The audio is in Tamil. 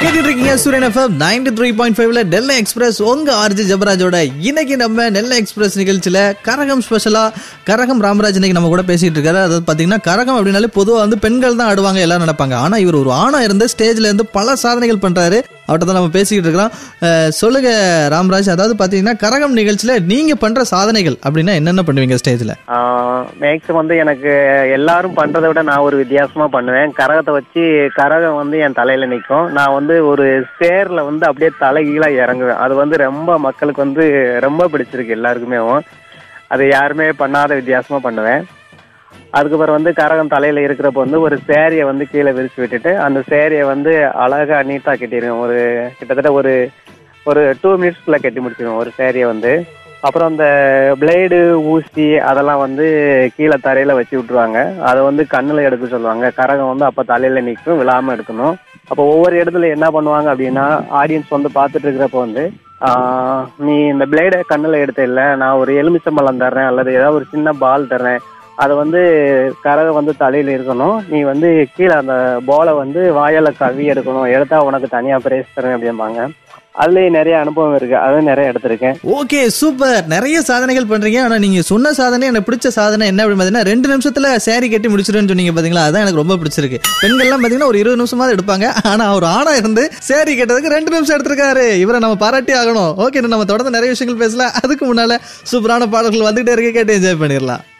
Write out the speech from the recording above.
கேட்டுட்டு இருக்கீங்க சூரியன் எஃப்எம் நைன்டி த்ரீ பாயிண்ட் ஃபைவ்ல நெல்லை எக்ஸ்பிரஸ் உங்க ஆர்ஜி ஜபராஜோட இன்னைக்கு நம்ம நெல்லை எக்ஸ்பிரஸ் நிகழ்ச்சியில கரகம் ஸ்பெஷலா கரகம் ராமராஜ் இன்னைக்கு நம்ம கூட பேசிட்டு இருக்காரு அதாவது பாத்தீங்கன்னா கரகம் அப்படின்னாலே பொதுவா வந்து பெண்கள் தான் ஆடுவாங்க எல்லாரும் நினைப்பாங்க ஆனா இவர் ஒரு ஆணா இருந்து ஸ்டேஜ்ல இருந்து பல சாதனைகள் பண்றாரு அவர்கிட்ட தான் நம்ம பேசிக்கிட்டு இருக்கிறோம் அஹ், சொல்லுங்க ராமராஜ் அதாவது பாத்தீங்கன்னா கரகம் நிகழ்ச்சியில நீங்க பண்ற சாதனைகள் அப்படின்னா என்னென்ன பண்ணுவீங்க ஸ்டேஜ்ல மேக்ஸிமம் வந்து எனக்கு எல்லாரும் பண்றதை விட நான் ஒரு வித்தியாசமா பண்ணுவேன் கரகத்தை வச்சு கரகம் வந்து என் தலையில நிற்கும் நான் வந்து ஒரு சேர்ல வந்து அப்படியே தலைகீழா இறங்குவேன் அது வந்து ரொம்ப மக்களுக்கு வந்து ரொம்ப பிடிச்சிருக்கு எல்லாருக்குமே அது யாருமே பண்ணாத வித்தியாசமா பண்ணுவேன் அதுக்கப்புறம் வந்து கரகம் தலையில இருக்கிறப்ப வந்து ஒரு சேரியை வந்து கீழே விரிச்சு விட்டுட்டு அந்த சேரியை வந்து அழகா நீட்டா கட்டிடுவேன் ஒரு கிட்டத்தட்ட ஒரு ஒரு டூ மினிட்ஸ்ல கட்டி முடிச்சிடுவேன் ஒரு சேரியை வந்து அப்புறம் அந்த பிளேடு ஊசி அதெல்லாம் வந்து கீழே தரையில வச்சு விட்டுருவாங்க அதை வந்து கண்ணுல எடுக்க சொல்லுவாங்க கரகம் வந்து அப்ப தலையில நிற்கும் விழாம எடுக்கணும் அப்போ ஒவ்வொரு இடத்துல என்ன பண்ணுவாங்க அப்படின்னா ஆடியன்ஸ் வந்து பார்த்துட்டு இருக்கிறப்ப வந்து ஆஹ், நீ இந்த பிளேடை கண்ணுல எடுத்த இல்ல நான் ஒரு எலுமிச்சம்பழம் தர்றேன் அல்லது ஏதாவது ஒரு சின்ன பால் தர்றேன் அதை வந்து கரகம் வந்து தலையில இருக்கணும் நீ வந்து கீழே அந்த பாலை வந்து வாயால கவி எடுக்கணும் எடுத்தா உனக்கு தனியா பிரைஸ் தரேன் அப்படிம்பாங்க அதுலயே நிறைய அனுபவம் இருக்கு அதுவும் நிறைய எடுத்திருக்கேன் ஓகே சூப்பர் நிறைய சாதனைகள் பண்றீங்க ஆனா நீங்க சொன்ன சாதனை எனக்கு பிடிச்ச சாதனை என்ன அப்படின்னு பாத்தீங்கன்னா ரெண்டு நிமிஷத்துல சேரீ கட்டி முடிச்சிருன்னு சொன்னீங்க பாத்தீங்களா அதான் எனக்கு ரொம்ப பிடிச்சிருக்கு பெண்கள்லாம் பாத்தீங்கன்னா ஒரு இருபது நிமிஷமாவது எடுப்பாங்க ஆனா ஒரு ஆணா இருந்து சேரீ கட்டுறதுக்கு ரெண்டு நிமிஷம் எடுத்திருக்காரு இவரை நம்ம பாராட்டி ஆகணும் ஓகே நம்ம தொடர்ந்து நிறைய விஷயங்கள் பேசலாம் அதுக்கு முன்னால சூப்பரான பாடல்கள் வந்துகிட்டே இருக்க கேட்டு என்ஜாய் பண்ணிடலாம்